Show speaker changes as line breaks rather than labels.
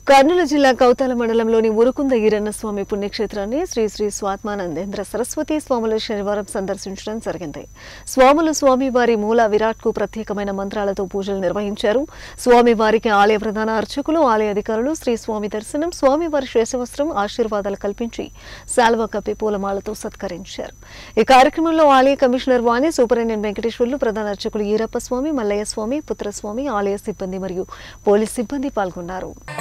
కర్నూలు జిల్లా కౌతాల మండలంలోని ఉరుకుంద ఈరన్న స్వామి పుణ్యక్షేత్రాన్ని శ్రీ శ్రీ స్వాత్మానందేంద్ర సరస్వతి స్వాములు శనివారం సందర్శించడం జరిగింది స్వాములు స్వామివారి మూల విరాట్ కు ప్రత్యేకమైన మంత్రాలతో పూజలు నిర్వహించారు స్వామివారికి ఆలయ ప్రధాన అర్చకులు ఆలయ అధికారులు శ్రీ స్వామి దర్శనం స్వామివారి శేషవస్త్రం ఆశీర్వాదాలు కల్పించి శాల్వ కప్పి పూలమాలతో సత్కరించారు ఈ కార్యక్రమంలో ఆలయ కమిషనర్ వాణి సూపరింటెండెంట్ వెంకటేశ్వర్లు ప్రధాన అర్చకులు ఈరప్ప స్వామి మల్లయ్య స్వామి పుత్రస్వామి ఆలయ సిబ్బంది మరియు పోలీస్ సిబ్బంది పాల్గొన్నారు